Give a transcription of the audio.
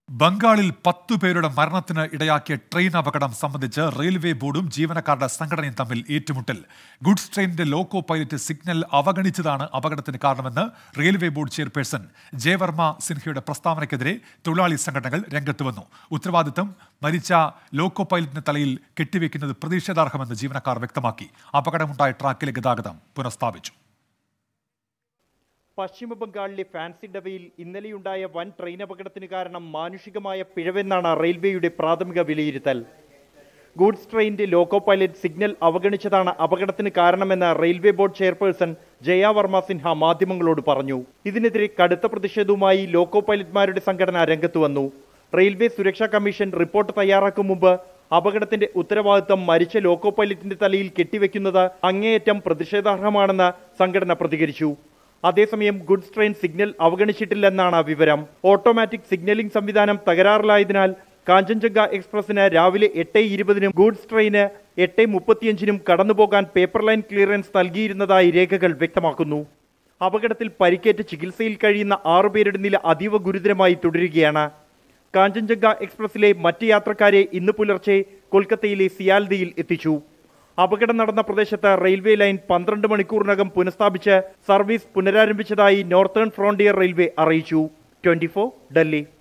ബംഗാളിൽ പത്തു പേരുടെ മരണത്തിന് ഇടയാക്കിയ ട്രെയിൻ അപകടം സംബന്ധിച്ച് റെയിൽവേ ബോർഡും ജീവനക്കാരുടെ സംഘടനയും തമ്മിൽ ഏറ്റുമുട്ടൽ ഗുഡ്സ് ട്രെയിനിന്റെ ലോക്കോ പൈലറ്റ് സിഗ്നൽ അവഗണിച്ചതാണ് അപകടത്തിന് കാരണമെന്ന് റെയിൽവേ ബോർഡ് ചെയർപേഴ്സൺ ജയവർമ്മ സിൻഹയുടെ പ്രസ്താവനയ്ക്കെതിരെ തൊഴിലാളി സംഘടനകൾ രംഗത്ത് വന്നു ഉത്തരവാദിത്തം മരിച്ച ലോക്കോ പൈലറ്റിന് തലയിൽ കെട്ടിവെക്കുന്നത് പ്രതിഷേധാർഹമെന്ന് ജീവനക്കാർ വ്യക്തമാക്കി അപകടമുണ്ടായ ട്രാക്കിലെ ഗതാഗതം പുനഃസ്ഥാപിച്ചു പശ്ചിമ ബംഗാളിലെ ഫാൻസി ഡബയിൽ ഇന്നലെയുണ്ടായ വൻ ട്രെയിൻ അപകടത്തിന് കാരണം മാനുഷികമായ പിഴവെന്നാണ് റെയിൽവേയുടെ പ്രാഥമിക വിലയിരുത്തൽ ഗൂഡ്സ് ട്രെയിനിന്റെ ലോക്കോ പൈലറ്റ് സിഗ്നൽ അവഗണിച്ചതാണ് അപകടത്തിന് കാരണമെന്ന് railway board chairperson Jaya Varma Sinha മാധ്യമങ്ങളോട് പറഞ്ഞു ഇതിനെതിരെ കടുത്ത പ്രതിഷേധവുമായി ലോക്കോ പൈലറ്റ്മാരുടെ സംഘടന രംഗത്ത് വന്നു റെയിൽവേ സുരക്ഷാ കമ്മീഷൻ റിപ്പോർട്ട് തയ്യാറാക്കും മുമ്പ് അപകടത്തിന്റെ ഉത്തരവാദിത്തം മരിച്ച ലോക്കോ പൈലറ്റിന്റെ തലയിൽ കെട്ടിവെക്കുന്നത് അങ്ങേയറ്റം പ്രതിഷേധാർഹമാണെന്ന് സംഘടന പ്രതികരിച്ചു അതേസമയം ഗുഡ്സ് ട്രെയിൻ സിഗ്നൽ അവഗണിച്ചിട്ടില്ലെന്നാണ് വിവരം ഓട്ടോമാറ്റിക് സിഗ്നലിംഗ് സംവിധാനം തകരാറിലായതിനാൽ കാഞ്ചൻജംഗ എക്സ്പ്രസിന് രാവിലെ എട്ട് ഇരുപതിനും ഗുഡ്സ് ട്രെയിന് എട്ട് മുപ്പത്തിയഞ്ചിനും കടന്നുപോകാൻ പേപ്പർ ലൈൻ ക്ലിയറൻസ് നൽകിയിരുന്നതായി രേഖകൾ വ്യക്തമാക്കുന്നു അപകടത്തിൽ പരിക്കേറ്റ് ചികിത്സയിൽ കഴിയുന്ന ആറുപേരുടെ നില അതീവ ഗുരുതരമായി തുടരുകയാണ് കാഞ്ചൻജംഗ എക്സ്പ്രസിലെ മറ്റ് യാത്രക്കാരെ ഇന്ന് പുലർച്ചെ കൊൽക്കത്തയിലെ സിയാൽദിയിൽ എത്തിച്ചു അപകടം നടന്ന പ്രദേശത്ത് റെയിൽവേ ലൈൻ പന്ത്രണ്ട് മണിക്കൂറിനകം പുനഃസ്ഥാപിച്ച് സർവീസ് പുനരാരംഭിച്ചതായി നോർത്തേൺ ഫ്രോണ്ടിയർ റെയിൽവേ അറിയിച്ചു ട്വന്റി ഡൽഹി